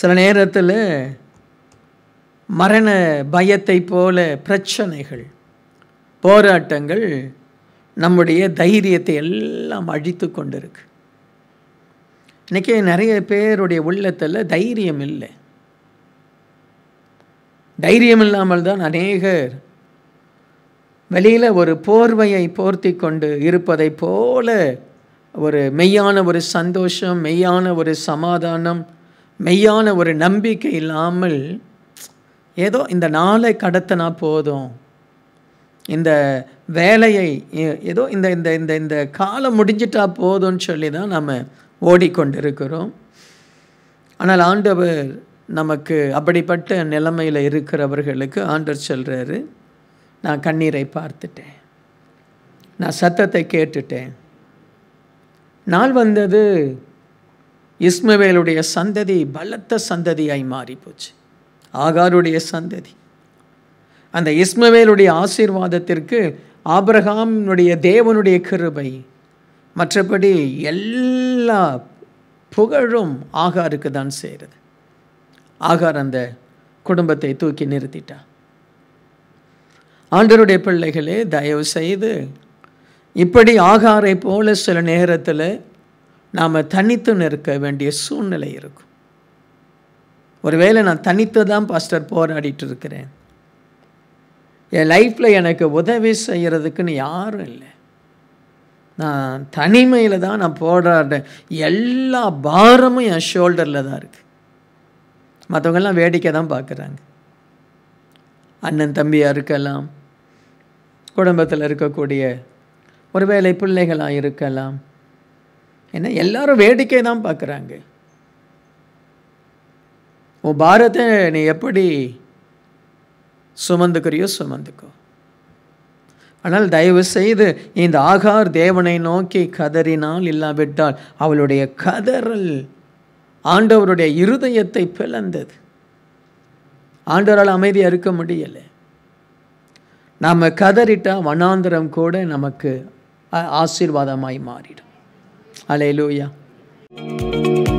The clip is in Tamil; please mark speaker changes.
Speaker 1: சில நேரத்தில் மரண பயத்தை போல பிரச்சனைகள் போராட்டங்கள் நம்முடைய தைரியத்தை எல்லாம் அழித்து கொண்டிருக்கு இன்றைக்கி நிறைய பேருடைய உள்ளத்தில் தைரியம் இல்லை தைரியம் இல்லாமல் தான் அநேகர் வெளியில் ஒரு போர்வையை போர்த்தி கொண்டு இருப்பதைப் போல ஒரு மெய்யான ஒரு சந்தோஷம் மெய்யான ஒரு சமாதானம் மெய்யான ஒரு நம்பிக்கை இல்லாமல் ஏதோ இந்த நாளை கடத்தினா போதும் இந்த வேலையை ஏ- ஏதோ இந்த இந்த இந்த இந்த காலம் முடிஞ்சிட்டா போதும்னு சொல்லி தான் நம்ம ஓடிக்கொண்டிருக்கிறோம் ஆனால் ஆண்டவர் நமக்கு அப்படிப்பட்ட நிலைமையில் இருக்கிறவர்களுக்கு ஆண்டவர் சொல்கிறாரு நான் கண்ணீரை பார்த்துட்டேன் நான் சத்தத்தை கேட்டுட்டேன் நாள் வந்தது இஸ்மவேலுடைய சந்ததி பலத்த சந்ததியாய் மாறி போச்சு ஆகாருடைய சந்ததி அந்த இஸ்மவேலுடைய ஆசீர்வாதத்திற்கு ஆபிரகாமினுடைய தேவனுடைய கிருபை மற்றபடி எல்லா புகழும் ஆகாருக்கு தான் சேருது ஆகார் அந்த குடும்பத்தை தூக்கி நிறுத்திட்டான் ஆண்டருடைய பிள்ளைகளே தயவு செய்து இப்படி ஆகாரை போல சில நேரத்தில் நாம் தனித்து நிற்க வேண்டிய சூழ்நிலை இருக்கும் ஒருவேளை நான் தனித்து தான் பாஸ்டர் போராடிட்டு இருக்கிறேன் என் லைஃப்பில் எனக்கு உதவி செய்கிறதுக்குன்னு யாரும் இல்லை நான் தனிமையில் தான் நான் போராடுறேன் எல்லா பாரமும் என் ஷோல்டரில் தான் இருக்குது மற்றவங்கெல்லாம் வேடிக்கை தான் பார்க்குறாங்க அண்ணன் தம்பியாக இருக்கலாம் குடும்பத்தில் இருக்கக்கூடிய ஒருவேளை பிள்ளைகளாக இருக்கலாம் என்ன எல்லாரும் வேடிக்கை தான் பார்க்குறாங்க உன் பாரத்தை நீ எப்படி சுமந்துக்கிறியோ சுமந்துக்கோ ஆனால் தயவு செய்து இந்த ஆகார் தேவனை நோக்கி கதறினால் இல்லாவிட்டால் அவளுடைய கதறல் ஆண்டவருடைய இருதயத்தை பிளந்தது ஆண்டவரால் அமைதியாக இருக்க முடியலை நாம் கதறிட்டா வனாந்திரம் கூட நமக்கு ஆ- ஆசீர்வாதமாய் மாறிடும் அலையிலூயா